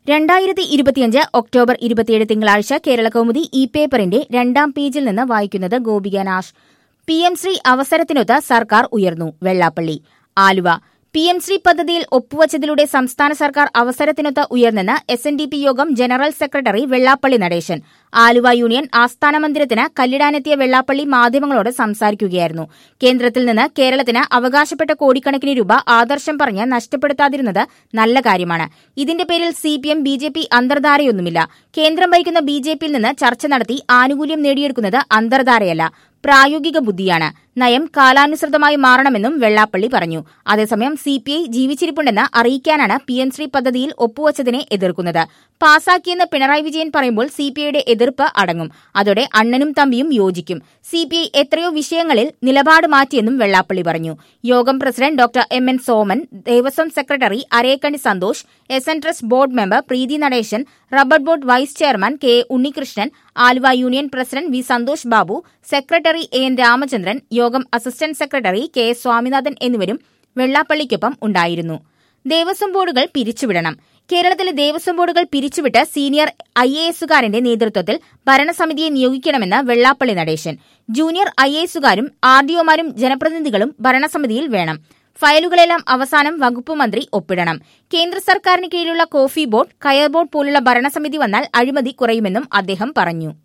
രണ്ടായിരത്തി ഇരുപത്തിയഞ്ച് ഒക്ടോബർ ഇരുപത്തിയേഴ് തിങ്കളാഴ്ച കേരള കൗമുദി ഇ പേപ്പറിന്റെ രണ്ടാം പേജിൽ നിന്ന് വായിക്കുന്നത് ഗോപിക നാഷ് പി എം ശ്രീ അവസരത്തിനൊത്ത് സർക്കാർ ഉയർന്നു വെള്ളാപ്പള്ളി ആലുവ പി എം ശ്രീ പദ്ധതിയിൽ ഒപ്പുവച്ചതിലൂടെ സംസ്ഥാന സർക്കാർ അവസരത്തിനൊത്ത് ഉയർന്നെന്ന് എസ് എൻ ഡി പി യോഗം general secretary Vellappally Natesan Aluva union ആസ്ഥാന മന്ദിരത്തിന് കല്ലിടാനെത്തിയ വെള്ളാപ്പള്ളി മാധ്യമങ്ങളോട് സംസാരിക്കുകയായിരുന്നു കേന്ദ്രത്തിൽ നിന്ന് കേരളത്തിന് അവകാശപ്പെട്ട കോടിക്കണക്കിന് രൂപ ആദർശം പറഞ്ഞ് നഷ്ടപ്പെടുത്താതിരുന്നത് നല്ല കാര്യമാണ് ഇതിന്റെ പേരിൽ C P M B J P അന്തർധാരയൊന്നുമില്ല കേന്ദ്രം ഭരിക്കുന്ന ബി ജെ പിയിൽ നിന്ന് ചർച്ച നടത്തി ആനുകൂല്യം നേടിയെടുക്കുന്നത് അന്തർധാരയല്ല പ്രായോഗിക ബുദ്ധിയാണ് നയം കാലാനുസൃതമായി മാറണമെന്നും വെള്ളാപ്പള്ളി പറഞ്ഞു അതേസമയം സി പി ഐ ജീവിച്ചിരിപ്പുണ്ടെന്ന് അറിയിക്കാനാണ് പി എം ശ്രീ പദ്ധതിയിൽ ഒപ്പുവച്ചതിനെ എതിർക്കുന്നത് പാസാക്കിയെന്ന് പിണറായി വിജയൻ പറയുമ്പോൾ സി പി ഐയുടെ എതിർപ്പ് അടങ്ങും അതോടെ അണ്ണനും തമ്പിയും യോജിക്കും സി പി ഐ എത്രയോ വിഷയങ്ങളിൽ നിലപാട് മാറ്റിയെന്നും വെള്ളാപ്പള്ളി പറഞ്ഞു യോഗം president doctor M N Soman Devaswom secretary Arekandi Santhosh S N trust board member Preethi Natesan rubber board vice chairman K Unnikrishnan Aluva union president V Santhosh Babu secretary A N Ramachandran യോഗം assistant secretary K S Swaminathan എന്നിവരും വെള്ളാപ്പള്ളിക്കൊപ്പം ഉണ്ടായിരുന്നു ദേവസ്വം ബോർഡുകൾ പിരിച്ചുവിടണം കേരളത്തിലെ ദേവസ്വം ബോർഡുകൾ പിരിച്ചുവിട്ട് സീനിയർ ഐ എ എസുകാരന്റെ നേതൃത്വത്തിൽ ഭരണസമിതിയെ നിയോഗിക്കണമെന്ന് Vellappally Natesan junior I A എസുകാരും ആർ ഡിഒമാരും ജനപ്രതിനിധികളും ഭരണസമിതിയിൽ വേണം ഫയലുകളെല്ലാം അവസാനം വകുപ്പ് മന്ത്രി ഒപ്പിടണം കേന്ദ്ര സർക്കാരിന് കീഴിലുള്ള കോഫി ബോർഡ് കയർ ബോർഡ് പോലുള്ള ഭരണസമിതി വന്നാൽ അഴിമതി കുറയുമെന്നും അദ്ദേഹം പറഞ്ഞു